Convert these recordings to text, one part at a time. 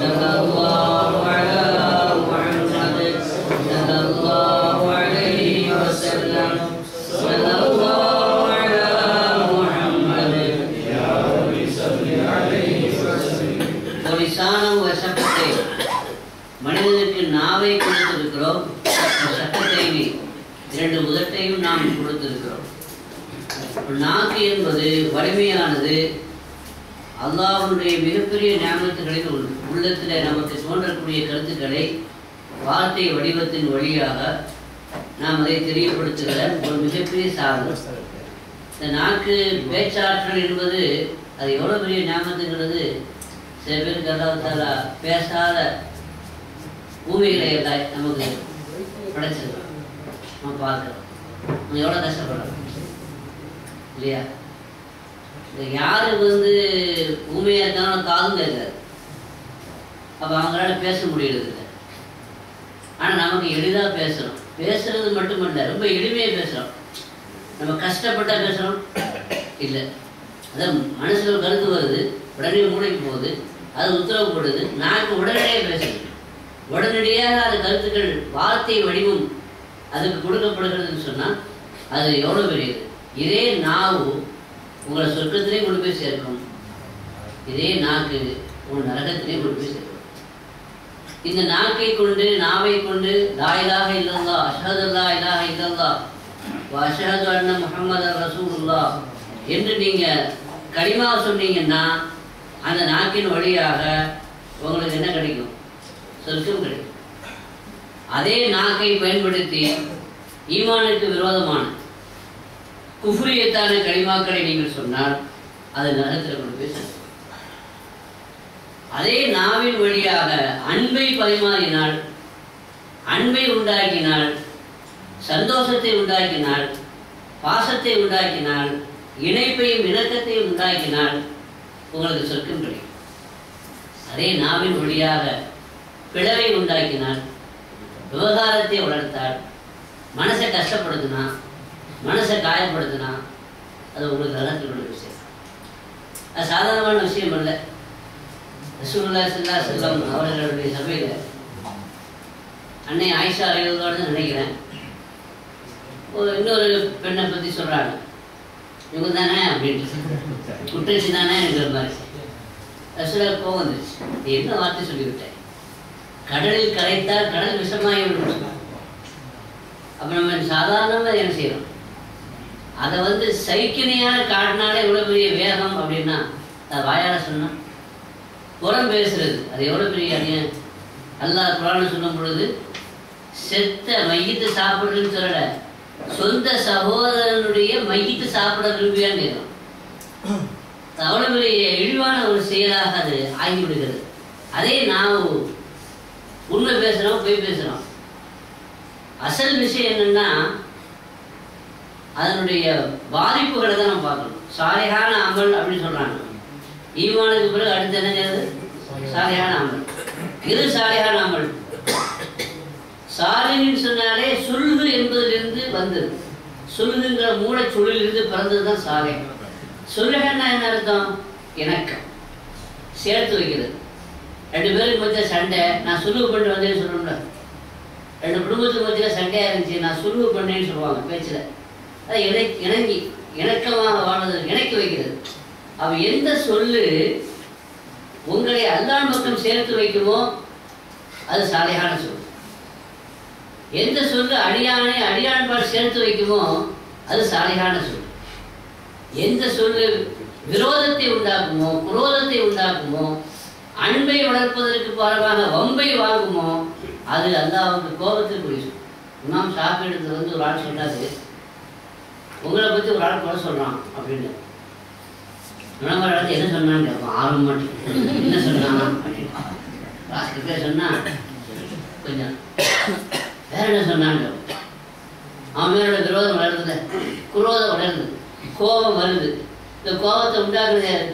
صلى الله على محمد صلى الله عليه وسلم صلى الله على محمد லிசானம் வ சட்டத்தை மனிதனுக்கு நாவை கொடுத்திருக்கிறோம் சட்டத்தை இரண்டு உதட்டையும் நாம் கொடுத்திருக்கிறோம் நாக்கு என்பது வலிமையானது அல்லாஹ்வுடைய மிகப்பெரிய ஞாபகத்துகளில் ஒன்று உள்ளத்தில் நமக்கு தோன்றக்கூடிய கருத்துக்களை வார்த்தை வடிவத்தின் வழியாக நாம் அதை தெரியப்படுத்துகிற ஒரு மிகப்பெரிய சாதனம் இந்த நாக்கு பேச்சாற்றல் என்பது அது எவ்வளோ பெரிய ஞாபகத்துங்கிறது சில பேருக்கு அல்லாஹால பேசாத பூமிகளை எல்லாம் நமக்கு படைச்சிருக்கோம் நம்ம பார்க்குறோம் நம்ம எவ்வளோ கஷ்டப்படுறோம் இல்லையா இந்த யாரு வந்து ஊமையாக இருந்தாலும் காதும் கேட்காது அப்போ அவங்களால பேச முடியறது இல்லை ஆனால் நமக்கு எளிதாக பேசுகிறோம் பேசுறது மட்டுமல்ல ரொம்ப எளிமையாக பேசுகிறோம் நம்ம கஷ்டப்பட்டா பேசுகிறோம் இல்லை அதான் மனசில் ஒரு கருத்து வருது உடனே மூளைக்கு போகுது அது உத்தரவு போடுது நாக்கு உடனடியாக பேசுது உடனடியாக அது கருத்துக்கள் வார்த்தை வடிவம் அதுக்கு கொடுக்கப்படுகிறதுன்னு சொன்னால் அது எவ்வளோ பெரியது இதே நாவு உங்களை சொர்க்கத்திலே கொண்டு போய் சேர்க்கும் இதே நாக்கு உங்கள் நரகத்திலே கொண்டு போய் சேர்க்கும் இந்த நாக்கை கொண்டு நாவை கொண்டு லாயிலாக இல்லல்லா அஷஹதுல்லா இலாஹ இல்லல்லா அஷஹது அண்ண முஹம்மது ரசூலுல்லா என்று நீங்கள் கலிமா சொன்னீங்கன்னா அந்த நாக்கின் வழியாக உங்களுக்கு என்ன கிடைக்கும் சொர்க்கம் கிடைக்கும் அதே நாக்கை பயன்படுத்தி ஈமானுக்கு விரோதமான குஃப்ரியத்தான களிமாக்களை நீங்கள் சொன்னால் அது நரகத்தில் கொண்டு போய் சேர்க்கும் அதே நாவின் வழியாக அன்பை பரிமாறினால் அன்பை உண்டாக்கினால் சந்தோஷத்தை உண்டாக்கினால் பாசத்தை உண்டாக்கினால் இணைப்பையும் இணக்கத்தையும் உண்டாக்கினால் உங்களுக்கு சொர்க்கம் கிடைக்கும் அதே நாவின் வழியாக பிளவை உண்டாக்கினால் விவகாரத்தை வளர்த்தால் மனசை கஷ்டப்படுத்தினா மனசை காயப்படுத்தினா அது உங்களுக்கு நலத்தில் உள்ள விஷயம் அது சாதாரணமான விஷயம் அல்ல ரசூலுல்லா சல்லா செல்லம் அவர்களுடைய சபையில் அன்னை ஆயிஷா அலைவதோடு நினைக்கிறேன் ஒரு இன்னொரு பெண்ணை பற்றி சொல்கிறாங்க இவங்க தானே அப்படின்ட்டு குற்றச்சி தானேங்கிற மாதிரி ரசூலா கோவம் வந்துருச்சு நீ என்ன வார்த்தை சொல்லிவிட்டேன் கடலில் கரைத்தால் கடல் விஷமாகிவிடும் அப்போ நம்ம சாதாரணமாக என்ன செய்யறோம் அதை வந்து சைக்கிணையான காட்டினாலே இவ்வளோ பெரிய வேகம் அப்படின்னா அதை வாயால சொன்னா புறம் பேசுறது அது எவ்வளோ பெரிய அநியாயம் அல்லாஹ் குரான் சொல்லும் பொழுது செத்த மையத்து சாப்பிடுறதுன்னு சொல்லல சொந்த சகோதரனுடைய மையத்து சாப்பிட விரும்பியான்னு கேட்கும் அவ்வளோ பெரிய இழிவான ஒரு செயலாக அது ஆகிவிடுகிறது அதே நான் உண்மை பேசுகிறோம் பொய் பேசுகிறோம் அசல் விஷயம் என்னன்னா அதனுடைய பாதிப்புகளை தான் நம்ம பார்க்கணும் சாலையான அமல் அப்படின்னு சொல்றாங்க ஈமானுக்கு பிறகு அடுத்து என்னங்கிறது சாலையான அமல் இது சாலையான அமல் சாலின்னு சொன்னாலே சுல்கு என்பதிலிருந்து வந்தது சுல்குங்கிற மூளை சொல்லிலிருந்து பிறந்தது தான் சாலை சொல்லுகன்னா என்ன அர்த்தம் இணக்கம் சேர்த்து வைக்கிறது ரெண்டு பேருக்கு மத்திய சண்டை நான் சுலுவு பண்ணிட்டு வந்தேன்னு சொல்லணும்ல ரெண்டு குடும்பத்துக்கு மத்தியில் சண்டையாக இருந்துச்சு நான் சுலுவு பண்ணேன்னு சொல்லுவாங்க பேச்சில் அது இணை இணங்கி இணக்கமாக வாழ்வது இணைக்கி வைக்கிறது அவ எந்த சொல்லு உங்களை அல்லாஹ் பக்கம் சேர்த்து வைக்குமோ அது சாலையான சொல் எந்த சொல்லு அடியானை அடியான்பால் சேர்த்து வைக்குமோ அது சாலையான சொல் எந்த சொல்லு விரோதத்தை உண்டாக்குமோ குரோதத்தை உண்டாக்குமோ அன்பை வளர்ப்பதற்கு பரவாக வம்பை வாங்குமோ அது அல்லாவுக்கு கோபத்திற்குரிய சொல் இமாம் ஷாஃபி இடத்துல வந்து ஒரு ஆள் சொன்னாரு உங்களை பற்றி ஒரு ஆள் குறை சொல்கிறான் அப்படின்னு நம்ம இடத்துல என்ன சொன்னான்னு கேட்போம் ஆர்வம் மாட்டேன் என்ன சொன்னான் அப்படின்னு ராஸ்கிட்டே சொன்னா கொஞ்சம் வேற என்ன சொன்னான்னு கேட்போம் அவன் மேலோட விரோதம் வளருதுல குரோதம் வளருது கோபம் வருது இந்த கோபத்தை உண்டாக்குறது யாரு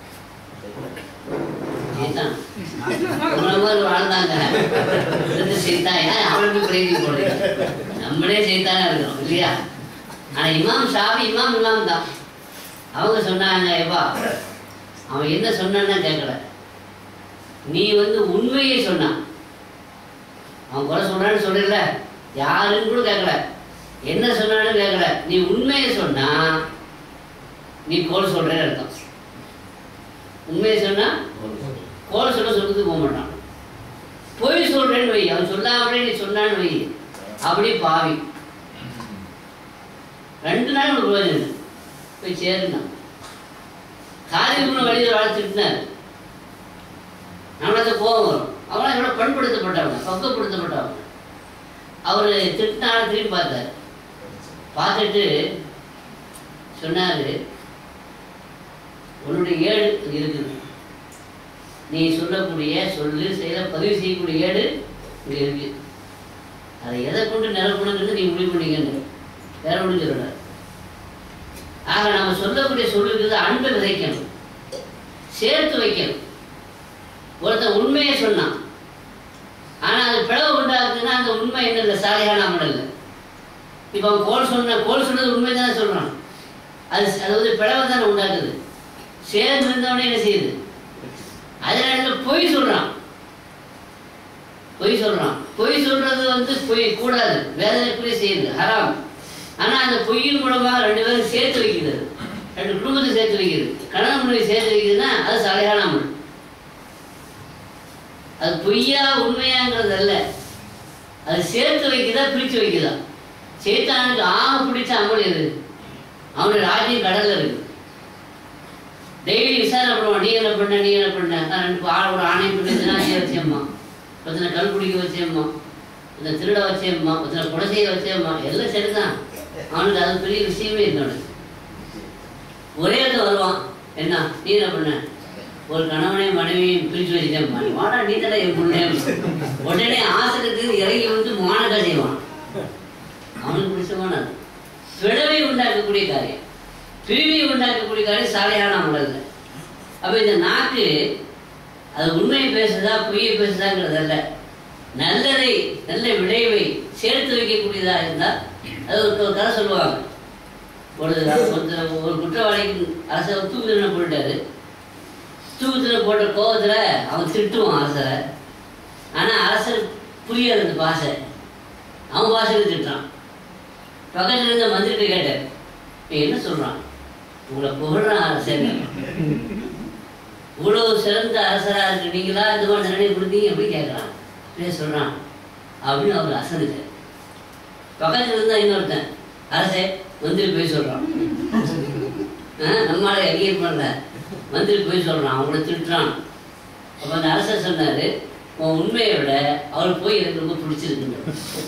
சைத்தான். உங்களை மாதிரி ஒரு ஆள் தாங்க இருந்து சைத்தான் ஏன் அவளுக்கு பிரேதி போடுறீங்க நம்மளே சைத்தானே இருக்கிறோம் இல்லையா ஆனா இமாம் ஷாஃபி இமாம் இமாம் தான் அவங்க சொன்னாங்க எப்பா அவன் என்ன சொன்னான்னு கேட்கல நீ வந்து உண்மையை சொன்னான் அவன் குறை சொல்றான்னு சொல்லல யாருன்னு கூட கேட்கல என்ன சொன்னான்னு கேட்கல நீ உண்மையை சொன்னா நீ கோல் சொல்றேன்னு அர்த்தம் உண்மையை சொன்னா கோல் சொல்ல சொல்றதுக்கு போக மாட்டான் பொய் சொல்றேன்னு வை அவன் சொல்லாமலே நீ சொன்னான்னு வை அப்படி பாவி ரெண்டு நாள் உனக்கு பிரயோஜனம் இல்லை. போய் சேருனா காரியமான வழியில் வளர்த்துட்டுனார் நம்மளது கோபம் வரும் அவங்களாம் எவ்வளோ பண்படுத்தப்பட்டவங்க பக்குவப்படுத்தப்பட்டவங்க அவர் திட்டினால திரும்பி பார்த்தார் பார்த்துட்டு சொன்னார் உன்னுடைய ஏடு இங்க இருக்குது நீ சொல்லக்கூடிய சொல்லு செயல பதிவு செய்யக்கூடிய ஏடு இங்கே இருக்கு அதை எதை கொண்டு நிரப்பணுங்கிறது நீ முடிவு பண்ணிக்கணும் வேற ஒன்றும் சொல்லல ஆக நம்ம சொல்லக்கூடிய சொல்லுக்கு அன்பை விதைக்கணும் சேர்த்து வைக்கணும் ஒருத்தன் உண்மையை சொன்னான் ஆனா அது பிளவு உண்டாக்குதுன்னா அந்த உண்மை என்ன இல்லை சாலையான அமல் இல்லை இப்போ அவன் கோல் சொன்ன கோல் சொன்னது உண்மை தானே சொல்றான் அது அது வந்து பிளவை தானே உண்டாக்குது சேர்ந்து இருந்தவனே என்ன செய்யுது அதனால பொய் சொல்றான் பொய் சொல்றான் பொய் சொல்றது வந்து பொய் கூடாது வேதனைக்குரிய செய்யுது ஹராம் ஆனா அந்த பொய்யின் மூலமா ரெண்டு பேரும் சேர்த்து வைக்கிறது ரெண்டு குடும்பத்தை சேர்த்து வைக்கிறது கணவன் மனைவி சேர்த்து வைக்கிறதுன்னா அது சாலையான அமல் அது பொய்யா உண்மையாங்கிறது அல்ல அது சேர்த்து வைக்குதா பிரித்து வைக்குதா சேத்தானுக்கு ஆக பிடிச்ச அமல் எது அவனுடைய ராஜ்யம் கடல்ல இருக்கு டெய்லி விசாரணை பண்ணுவான் நீ என்ன பண்ண நீ என்ன பண்ண நான் ரெண்டு ஆள் ஒரு ஆணை பண்ணி தினாசியை வச்சேம்மா ஒருத்தனை கல் குடிக்க வச்சேம்மா இந்த திருட வச்சேம்மா ஒருத்தனை கொலை செய்ய வச்சேம்மா எல்லாம் சரிதான் அவனுக்கு அது பெரிய விஷயமே இல்லை அவனுக்கு ஒரே இடத்துல வருவான் என்ன நீ என்ன பண்ண ஒரு கணவனையும் மனைவியும் பிரித்து வச்சுட்டேம்மா நீ வாடா நீ தடை என் பொண்ணே உடனே ஆசிரியத்துக்கு இறங்கி வந்து மானக்கா செய்வான் அவனுக்கு பிடிச்சமான அது பிளவை உண்டாக்கக்கூடிய காரியம் பிரிவை உண்டாக்கக்கூடிய காரியம் சாலையான அமலல்ல அப்ப இந்த நாக்கு அது உண்மையை பேசுதா பொய்யை பேசுதாங்கிறது அல்ல நல்லதை நல்ல விளைவை சேர்த்து வைக்கக்கூடியதா இருந்தா அது ஒரு ஒரு கதை சொல்லுவாங்க ஒரு ஒருத்தர் ஒரு குற்றவாளிக்கு அரச தூக்குதலை போட்டாரு தூக்குதலை போட்ட கோவத்துல அவன் திட்டுவான் அரசரை ஆனா அரசர் புரியாது அந்த பாஷை அவன் பாஷையில் திட்டுறான் பக்கத்துல இருந்த மந்திரிட்ட கேட்டார் "நீ என்ன சொல்றான் உங்களை புகழ்றான் அரசர் இவ்வளவு சிறந்த அரசரா இருக்கு நீங்களா இந்த மாதிரி தண்டனை கொடுத்தீங்க எப்படி கேட்கறான் அப்படியே சொல்றான் அப்படின்னு அவர் அசந்துட்டார் பக்கத்துல இருந்தா இன்னொருத்தன் அரசே மந்திரி போய் சொல்றான் ஆ, நம்மால எங்கேயும் பண்ணல மந்திரி போய் சொல்றான் அவங்கள திட்டுறான் அப்ப அந்த அரசர் சொன்னாரு உன் உண்மையை விட அவர் போய் எனக்கு ரொம்ப பிடிச்சிருக்குன்னு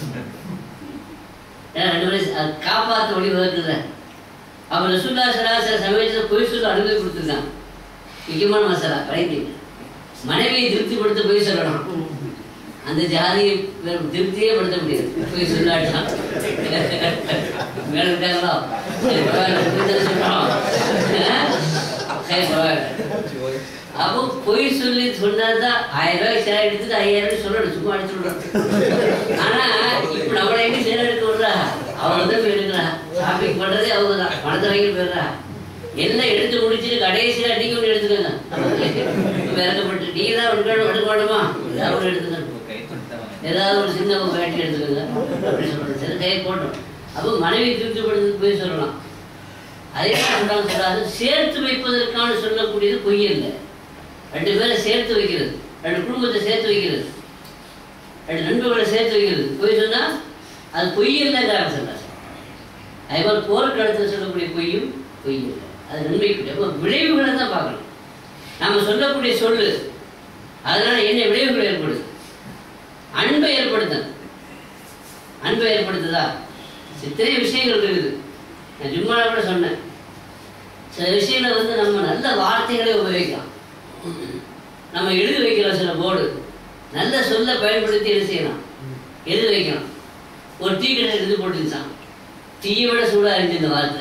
ஏன்னா ரெண்டு பேரும் அது காப்பாற்ற வழி வகுக்குற அப்ப ரசுல்லா சராசர சமயத்தில் பொய் சொல்ல அனுமதி கொடுத்துருக்கான் முக்கியமான மசாலா ரைட்டு மனைவியை திருப்திப்படுத்த பொய் சொல்லணும் அந்த ஜாதியை வேற திருப்தியே படுத்த முடியாது பொய் சொல்லாட்டான் மேல இருக்காங்களோ சரி, பரவாயில்ல, பொய் தானே சொல்றோம். ஆ? சரி, பரவாயில்ல. அப்போ பொய் சொல்லி சொன்னாதான் ஆயிரம் ரூபாய் சேர் எடுத்துட்டு ஐயாயிரம் ரூபாய் சொல்லணும் சும்மா அடிச்சு விடுறோம் ஆனா இப்ப நம்மளை எங்க சேர் எடுக்க விடுறா அவங்க தான் போய் எடுக்கிறா ஷாப்பிங் பண்றதே அவங்க தான் பணத்தை வாங்கி போயிடுறா எல்லாம் எடுத்து முடிச்சுட்டு கடைசியா நீங்க ஒன்று எடுத்துக்கோங்க விறக்கப்பட்டு நீங்க தான் எடுக்க எடுக்க வேண்டுமா ஏதாவது ஒன்று எடுத்துக்கணும் ஏதாவது ஒரு சின்ன ஒரு வேட்டி எடுத்துக்கோங்க அப்படி சொல்றது சரி கை போட்டோம் அப்போ மனைவி திருப்திப்படுத்துக்கு போய் சொல்லலாம் அதே சொல்றாங்க சொல்லாது சேர்த்து வைப்பதற்கான சொல்லக்கூடியது பொய் இல்லை ரெண்டு பேரை சேர்த்து வைக்கிறது ரெண்டு குடும்பத்தை சேர்த்து வைக்கிறது ரெண்டு நண்பர்களை சேர்த்து வைக்கிறது பொய் சொன்னா அது பொய் இல்லைங்கிறாங்க சொல்றாங்க அதே மாதிரி போர்க்களத்தில் சொல்லக்கூடிய பொய்யும் பொய் இல்லை அது நன்மைக்குரிய அப்போ விளைவுகளை தான் பார்க்கணும் நாம சொல்லக்கூடிய சொல்லு அதனால என்ன விளைவுகள் ஏற்படுது அன்பை ஏற்படுத்தணும் அன்பை ஏற்படுத்துதா இத்தனை விஷயங்கள் இருக்குது நான் ஜும்மால கூட சொன்னேன் சில விஷயங்களை வந்து நம்ம நல்ல வார்த்தைகளை உபயோகிக்கலாம் நம்ம எழுதி வைக்கிறோம் சில போர்டு நல்ல சொல்ல பயன்படுத்தி என்ன செய்யலாம் எழுதி வைக்கலாம் ஒரு டீ கடை எழுதி போட்டுருச்சான் டீயை விட சூடா இருந்துச்சு இந்த வார்த்தை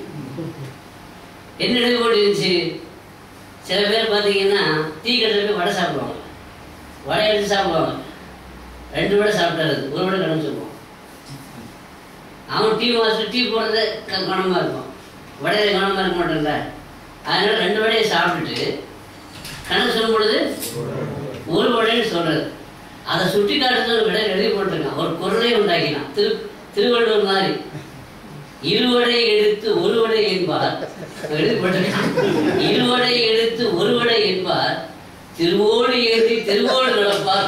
என்ன எழுதி போட்டுருந்துச்சு சில பேர் பார்த்தீங்கன்னா டீ கடையில் போய் வடை சாப்பிடுவாங்க வடை எடுத்து சாப்பிடுவாங்க ரெண்டு வடை சாப்பிட்டாரு ஒரு வடை கடன் சொல்லுவோம் அவன் டீ மாஸ்டர் டீ போடுறது க- கனமா இருக்கும் வடையில கனமா இருக்க மாட்டேன்ல அதனால ரெண்டு வடையை சாப்பிட்டுட்டு கணக்கு சொல்லும் பொழுது ஒரு வடைன்னு சொல்றது அதை சுட்டி காட்டுறது விட எழுதி போட்டிருக்கான் ஒரு குரலை உண்டாக்கினான் திரு திருவள்ளுவர் மாதிரி இருவடை எடுத்து ஒருவடை என்பார் எழுதி போட்டிருக்கான் இருவடை எடுத்து ஒருவடை என்பார் திருவோடு ஏந்தி திருவோடு நடப்பார்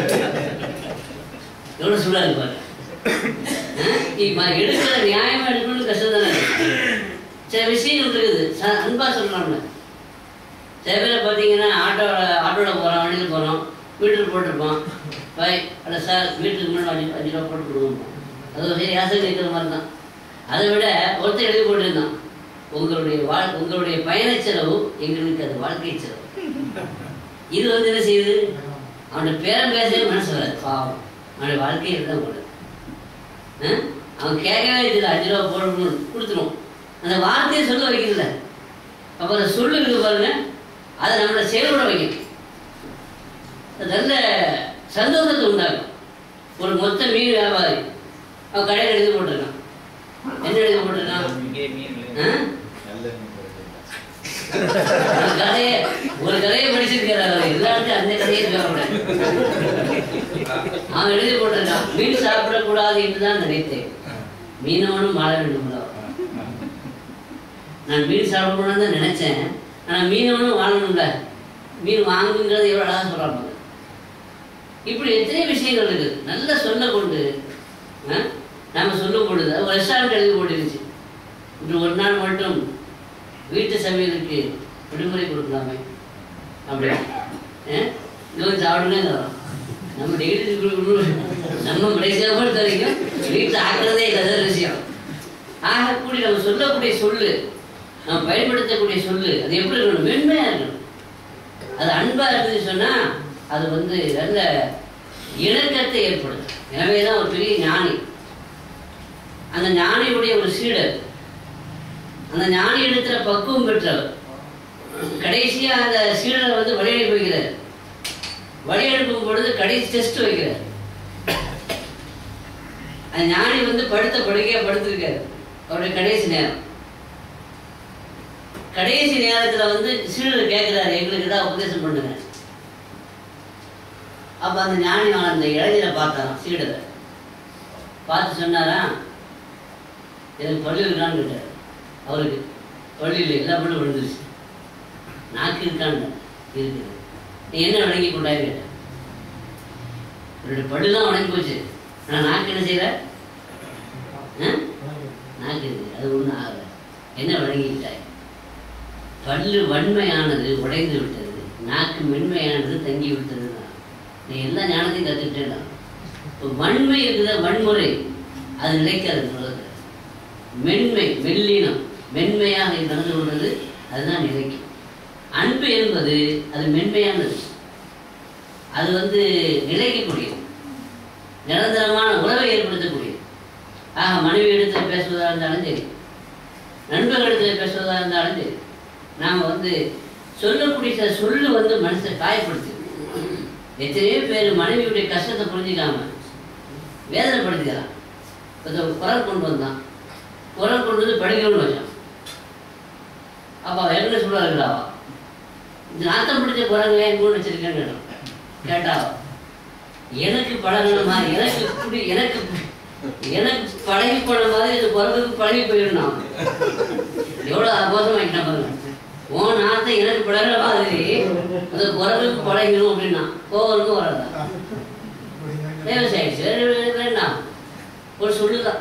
எவ்வளவு சொல்றாரு பாரு அஹ் இப்ப எடுக்கிற நியாயமா எடுக்கணும்னு கஷ்டம் தானே சில விஷயங்கள் இருக்குது ச- அன்பா சொல்லலாம்ல சில பேரை பார்த்தீங்கன்னா ஆட்டோவில் ஆட்டோவில் போகிறோம் வண்டியில் போகிறோம் வீட்டுக்கு போட்டிருப்போம் பை அட சார் வீட்டுக்கு முன்னாடி அஞ்சு அஞ்சு ரூபா போட்டு கொடுக்கணும் அது ஒரு சரி யாசகம் இருக்கிற மாதிரி தான் அதை விட ஒருத்தர் எழுதி போட்டிருந்தான் உங்களுடைய வாழ் உங்களுடைய பயணச் செலவு எங்களுக்கு அது வாழ்க்கை செலவு இது வந்து என்ன செய்யுது அவனுடைய பேரம் பேசவே மனசு வராது பாவம் அவனுடைய வாழ்க்கையை தான் போடுது ஆ? அவன் கேட்கவே இல்லை அஞ்சு ரூபா போடணும் கொடுத்துரும் அந்த வார்த்தையை சொல்ல வைக்கல அப்போ அந்த சொல்லு இருக்கு பாருங்க அதை நம்மளை செயல்பட வைக்கும் அது நல்ல சந்தோஷத்தை உண்டாகும் ஒரு மொத்த மீன் வியாபாரி அவன் கடையில் எழுதி போட்டிருக்கான் என்ன எழுதி போட்டிருக்கான் இங்கே மீன் ஆ? நல்ல மீன் கிடையாது. ஒரு கதையை ஒரு கதையை படிச்சிருக்கிறார் அவர் எல்லாருக்கும் அந்த கதையை சொல்லக்கூடாது அவன் எழுதி போட்டிருக்கான் மீன் சாப்பிடக்கூடாது என்று தான் நினைத்தேன் மீனவனும் வாழ வேண்டும் நான் மீன் சாப்பிடக்கூடாதுன்னு தான் நினைச்சேன் ஆனால் மீனவனும் வாழணும்ல மீன் வாங்குங்கிறது எவ்வளோ அழகாக சொல்கிறாங்க இப்படி எத்தனை விஷயங்கள் இருக்குது நல்ல சொல்ல கொண்டு ஆ, நாம சொல்லும் பொழுது அது ஒரு ரெஸ்டாரண்ட் எழுதி போட்டுருச்சு இப்படி ஒரு நாள் மட்டும் வீட்டு சமையலுக்கு விடுமுறை கொடுக்கலாமே அப்படியா ஆ? இங்க வந்து சாப்பிடுங்க தரோம் நம்ம டெய்லி நம்ம மலேசியா பொறுத்த வரைக்கும் வீட்டில் ஆக்குறதே இல்லாத விஷயம் ஆக கூடி நம்ம சொல்லக்கூடிய சொல்லு நம்ம பயன்படுத்தக்கூடிய சொல்லு அது எப்படி இருக்கணும் மென்மையா இருக்கணும் அது அன்பா இருந்துச்சு சொன்னா அது வந்து நல்ல இணக்கத்தை ஏற்படுத்தும் எனவே தான் ஒரு பெரிய ஞானி அந்த ஞானியுடைய ஒரு சீடர் அந்த ஞானி இடத்துல பக்குவம் பெற்றவர் கடைசியா அந்த சீடரை வந்து வழி அனுப்பி வைக்கிறார் வழி அனுப்பும் பொழுது கடைசி டெஸ்ட் வைக்கிறார் அந்த ஞானி வந்து படுத்த படுக்கையா படுத்திருக்காரு அவருடைய கடைசி நேரம் கடைசி நேரத்துல வந்து சீடர் கேட்கிறாரு எங்களுக்கு ஏதாவது உபதேசம் பண்ணுங்க அப்ப அந்த ஞானி அந்த இளைஞரை பார்த்தாராம் சீடரை பார்த்து சொன்னாரா எனக்கு பள்ளி இருக்கான்னு கேட்டார் அவருக்கு பள்ளியில் எல்லா பள்ளும் விழுந்துருச்சு நாக்கு இருக்கான்னு இருக்குது நீ என்ன வணங்கி கொண்டாய் கேட்டேன் என்னுடைய பல்லு தான் வணங்கி போச்சு ஆனால் நாக்கு என்ன செய்யற ஆ? நாக்கு இருக்கு அது ஒன்றும் ஆகலை என்ன வழங்கிக்கிட்டாய் பல்லு வன்மையானது உடைந்து விட்டது நாக்கு மென்மையானது தங்கி விட்டது நீ எல்லா ஞானத்தையும் கற்றுக்கிட்டேடா இப்போ வன்மை இருக்குதா வன்முறை அது நிலைக்காது உலகத்தில் மென்மை மெல்லினம் மென்மையாக நடந்து கொள்வது அதுதான் நிலைக்கும் அன்பு என்பது அது மென்மையானது அது வந்து நிலைக்கக்கூடியது நிரந்தரமான உறவை ஏற்படுத்தக்கூடியது ஆக மனைவி இடத்துல பேசுவதாக இருந்தாலும் சரி நண்பர்களிடத்தில் பேசுவதாக இருந்தாலும் சரி நாம் வந்து சொல்லக்கூடிய சில சொல்லு வந்து மனசை காயப்படுத்து எத்தனையோ பேர் மனைவியுடைய கஷ்டத்தை புரிஞ்சுக்காம வேதனைப்படுத்திக்கிறான் இப்போ குரல் கொண்டு வந்தான் குரல் கொண்டு வந்து படிக்கணும்னு வச்சான் அப்போ அவன் என்ன சொல்லுவாருங்களாவா இந்த நாத்தம் பிடிச்ச குரங்கு ஏன் கூட வச்சிருக்கேன்னு கேட்டான் கேட்டாவா எனக்கு பழகின மாதிரி எனக்கு இப்படி எனக்கு எனக்கு பழகி போன மாதிரி இந்த குரங்குக்கு பழகி போயிடணும் எவ்வளோ அபோதம் வாங்கிட்டான் பாருங்க உன் நாத்தை எனக்கு பழகிற மாதிரி அந்த குரங்குக்கு பழகிடும் அப்படின்னா கோவலுக்கு வராதா டைவர்ஸ் ஆயிடுச்சு வேற வேற வேண்டாம் ஒரு சொல்லுதான்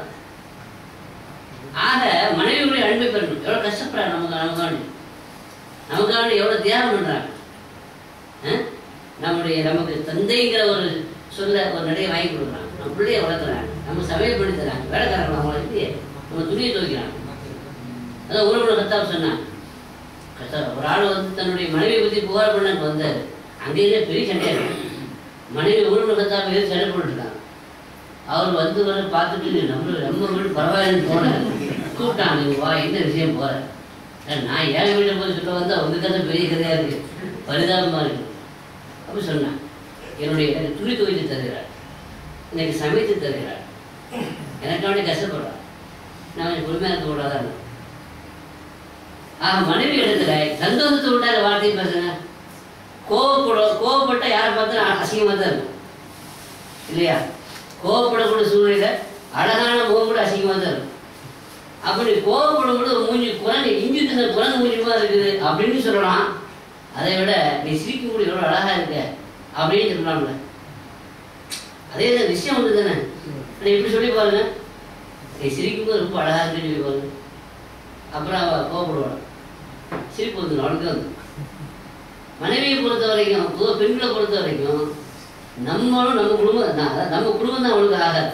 ஆக மனைவியுடைய அன்பை பெறணும் எவ்வளோ கஷ்டப்படுறாங்க நமக்கு நமக்காண்டி நமக்காண்டி எவ்வளோ தியாகம் பண்ணுறாங்க நம்முடைய நமக்கு தந்தைங்கிற ஒரு சொல்ல ஒரு நடையை வாங்கி கொடுக்குறாங்க நம்ம பிள்ளைய வளர்க்குறாங்க நம்ம சமையல் பண்ணி தராங்க வேலைக்காரங்க அவங்கள இல்லையே நம்ம துணியை துவைக்கிறாங்க அதான் ஊரோட கத்தாப் சொன்னாங்க கத்தாப் ஒரு ஆள் வந்து தன்னுடைய மனைவியை பற்றி புகார் பண்ண வந்தார் அங்கேயே பெரிய சண்டையாக இருக்கு மனைவி ஊரோட கத்தாப் எதிர்த்து சண்டை போட்டுருக்காங்க அவர் வந்து வர பார்த்துட்டு நம்ம நம்ம வீடு பரவாயில்லன்னு போனேன் கூப்பிட்டான் நீ வா என்ன விஷயம் போற அஹ் நான் என் வீட்டை போய் சொல்ல வந்து அவங்க கதை பெரிய கதையா இருக்கு பரிதாபமா இருக்கு அப்படி சொன்னேன் என்னுடைய எனக்கு துணி துவைத்து தருகிறார் எனக்கு சமைத்து தருகிறார் எனக்காண்டி கஷ்டப்படுறார் நான் கொஞ்சம் பொறுமையாக இருக்க கூடாதான் ஆக மனைவி இடத்துல சந்தோஷத்தை உண்டாக வார்த்தையை பேசுங்க கோவப்பட கோவப்பட்ட யாரை பார்த்தா அசிங்கமாக தான் இருக்கும் இல்லையா கோவப்படக்கூடிய சூழ்நிலை அழகான முகம் கூட அசிங்கமாக தான் இருக்கும் அப்படி கோவப்படும் பொழுது ஒரு மூஞ்சி குரங்கு இஞ்சி தின்ன குரங்கு மூஞ்சிமா இருக்குது அப்படின்னு சொல்லலாம் அதை விட நீ சிரிக்கக்கூடிய எவ்வளோ அழகா இருக்க அப்படின்னு சொல்லலாம்ல அதே தான் விஷயம் ஒன்று தானே நீ இப்படி சொல்லி பாருங்க நீ சிரிக்கும்போது ரொம்ப அழகா இருக்குன்னு சொல்லி பாருங்க அப்புறம் அவ கோவப்படுவாள் சிரிப்பு வந்து அவளுக்கு வந்து மனைவியை பொறுத்த வரைக்கும் பொதுவாக பெண்களை பொறுத்த வரைக்கும் நம்மளும் நம்ம குடும்பம் நான் அதான் நம்ம குடும்பம் தான் அவளுக்கு ஆகாது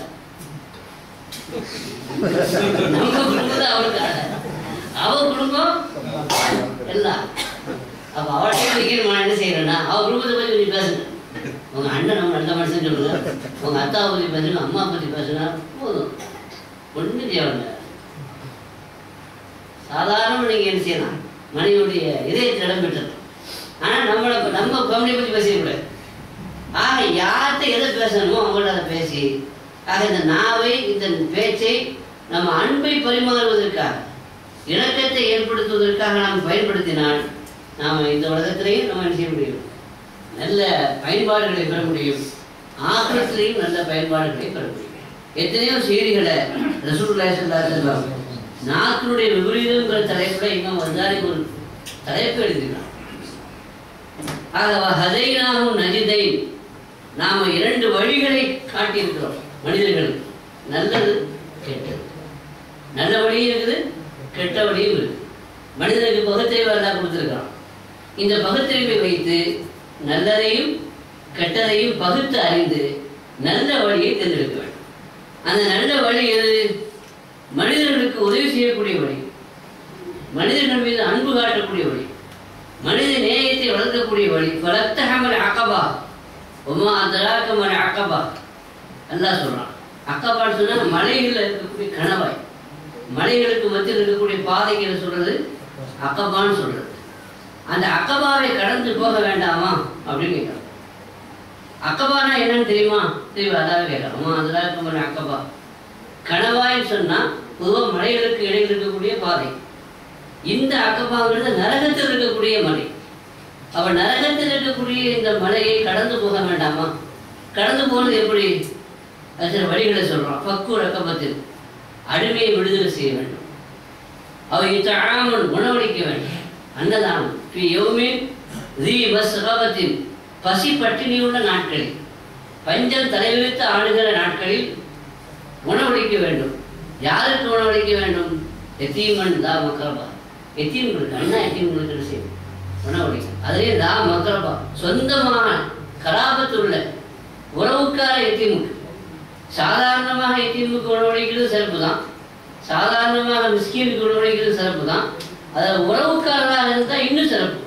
நம்ம குடும்பம் தான் அவளுக்கு ஆகாது அவ குடும்பம் எல்லாம் அப்ப அவள்கிட்ட வைக்கணும் நான் என்ன செய்யறேன்னா அவ குடும்பத்தை பத்தி கொஞ்சம் பேசுங்க உங்க அண்ணன் நம்ம நல்ல மனுஷன் சொல்லுங்க உங்க அத்தாவை பத்தி பேசுங்க அம்மா பத்தி பேசுனா போதும் ஒண்ணு தேவையில்லை சாதாரண நீங்க என்ன செய்யலாம் மனைவியுடைய இதயத்தில் இடம் பெற்றது ஆனா நம்மளை நம்ம ஃபேமிலியை பத்தி பேசக்கூடாது ஆக யார்கிட்ட எதை பேசணுமோ அவங்கள்ட்ட அதை பேசி ஆக இந்த நாவை இந்த பேச்சை நம்ம அன்பை பரிமாறுவதற்காக இணக்கத்தை ஏற்படுத்துவதற்காக நாம் பயன்படுத்தினால் நாம் இந்த உலகத்திலையும் நம்ம என்ன செய்ய முடியும் நல்ல பயன்பாடுகளை பெற முடியும் ஆக்கிரத்திலையும் நல்ல பயன்பாடுகளை பெற முடியும் எத்தனையோ செய்திகளை ரசூலுல்லாஹி ஸல்லல்லாஹு அலைஹி வஸல்லம் நாக்கினுடைய விபரீதங்கிற தலைப்புல இன்னும் வந்தாருக்கு ஒரு தலைப்பு எழுதினார் ஆக ஹதைனாகும் நஜிதை நாம இரண்டு வழிகளை காட்டியிருக்கிறோம் மனிதர்களுக்கு நல்லது கெட்டது நல்ல வழியும் இருக்குது கெட்ட வழியும் இருக்குது மனிதனுக்கு பகுத்தறிவு எல்லாம் கொடுத்துருக்கான் இந்த பகுத்தறிவை வைத்து நல்லதையும் கெட்டதையும் பகுத்து அறிந்து நல்ல வழியை தேர்ந்தெடுக்க வேண்டும் அந்த நல்ல வழி எது மனிதர்களுக்கு உதவி செய்யக்கூடிய வழி மனிதர்கள் மீது அன்பு காட்டக்கூடிய வழி மனித நேயத்தை வளர்க்கக்கூடிய வழி பலத்தகமல் அக்கபா உமா அதராக்கமல் அக்கபா அல்லாஹ் சொல்றான் அக்கபான்னு சொன்னா மலைகளில் இருக்கக்கூடிய கணவாய் மலைகளுக்கு மத்தியில் இருக்கக்கூடிய பாதைகளை சொல்றது அக்கபான்னு சொல்றது அந்த அக்கபாவை கடந்து போக வேண்டாமா அப்படின்னு கேட்கறான் அக்கபானா என்னன்னு தெரியுமா தெரியுமா அதாவது கேட்கறான் உமா அதராக்கமல் அக்கபா கணவாய்ன்னு சொன்னா பொதுவாக மலைகளுக்கு இடையில் இருக்கக்கூடிய பாதை இந்த அக்கபாங்கிறது நரகத்தில் இருக்கக்கூடிய மலை அவ நரகத்தில் இருக்கக்கூடிய இந்த மலையை கடந்து போக வேண்டாமா கடந்து போறது எப்படி அது சில வழிகளை சொல்றான் பக்கு ரக்கபத்தில் அடிமையை விடுதலை செய்ய வேண்டும் அவை தாமன் உணவளிக்க வேண்டும் அன்னதானம் பி யோமின் தி மஸ்ரபத்தின் பசி பட்டினியுள்ள நாட்களில் பஞ்சம் தலைவிரித்து ஆளுகிற நாட்களில் உணவளிக்க வேண்டும் யாருக்கு உணவளிக்க வேண்டும் எத்தீமன் தா மக்கரபா எத்தீம்களுக்கு அண்ணா எத்தீம்களுக்கு என்ன செய்யும் உணவளிக்க அதிலே தா மக்கரபா சொந்தமான கலாபத்து உள்ள உறவுக்கார எத்தீமுக்கு சாதாரணமாக எத்தீமுக்கு உணவளிக்கிறது சிறப்பு தான் சாதாரணமாக மிஸ்கீனுக்கு உணவளிக்கிறது சிறப்பு தான் அதில் உறவுக்காரராக இருந்தால் இன்னும் சிறப்பு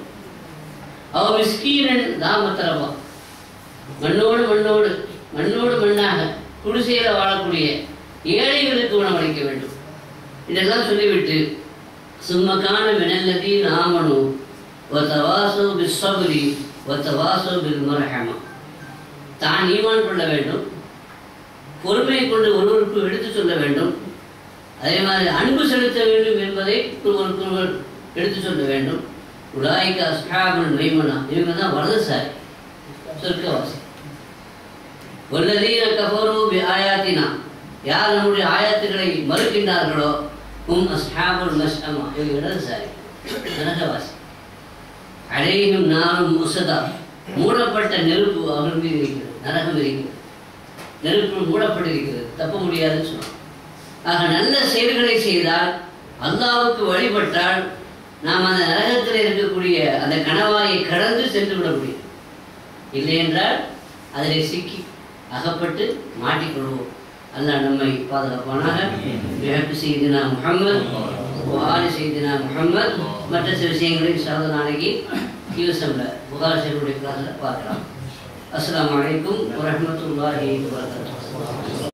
அவ மிஸ்கீனன் தாமத்தரவா மண்ணோடு மண்ணோடு மண்ணோடு மண்ணாக குடிசையில் வாழக்கூடிய ஏழைகளுக்கு உணவளிக்க வேண்டும் இதெல்லாம் சொல்லிவிட்டு சும்மக்கான மினல்லதி நாமனு ஒத்தவாசோ பிஸ்வபுரி ஒத்தவாசோ பில் மரஹமா தான் ஈமான் கொள்ள வேண்டும் பொறுமையை கொண்டு ஒருவருக்கு எடுத்து சொல்ல வேண்டும் அதே மாதிரி அன்பு செலுத்த வேண்டும் என்பதை ஒருவருக்கு ஒருவர் எடுத்து சொல்ல வேண்டும் உலாய்க்கு அஸ்ஹாபுல் மைமனா இவங்க தான் வலதுசாரி சொர்க்கவாசி வல்லதீன கஃபரு பி ஆயாத்தினா யார் நம்முடைய ஆயத்துக்களை மறுக்கின்றார்களோ உம் அஸ்ஹாபுல் மஸ்அமா இவங்க இடதுசாரி நரகவாசி அலையும் நானும் முசதா மூடப்பட்ட நெருப்பு அவர்கள் மீது இருக்கிறது நரகம் இருக்கிறது நெருப்பு மூடப்பட்டிருக்கிறது தப்ப முடியாதுன்னு சொன்னான் ஆக நல்ல செயல்களை செய்தால் அல்லாவுக்கு வழிபட்டால் நாம் அந்த நரகத்தில் இருக்கக்கூடிய அந்த கணவாயை கடந்து சென்று விட முடியும் இல்லை என்றால் அதில் சிக்கி அகப்பட்டு மாட்டிக்கொள்வோம் அல்லாஹ் நம்மை பாதுகாப்பானாக பிஹக்கு செய்தினா முகம்மது ஆலி செய்தினா முகம்மது மற்ற சில விஷயங்களை சாத நாளைக்கு யூஎஸ்எம்ல புகார் செய்யக்கூடிய கிளாஸில் பார்க்கலாம் அஸ்ஸலாமு அலைக்கும் வரஹ்மத்துல்லாஹி வபரகாத்துஹு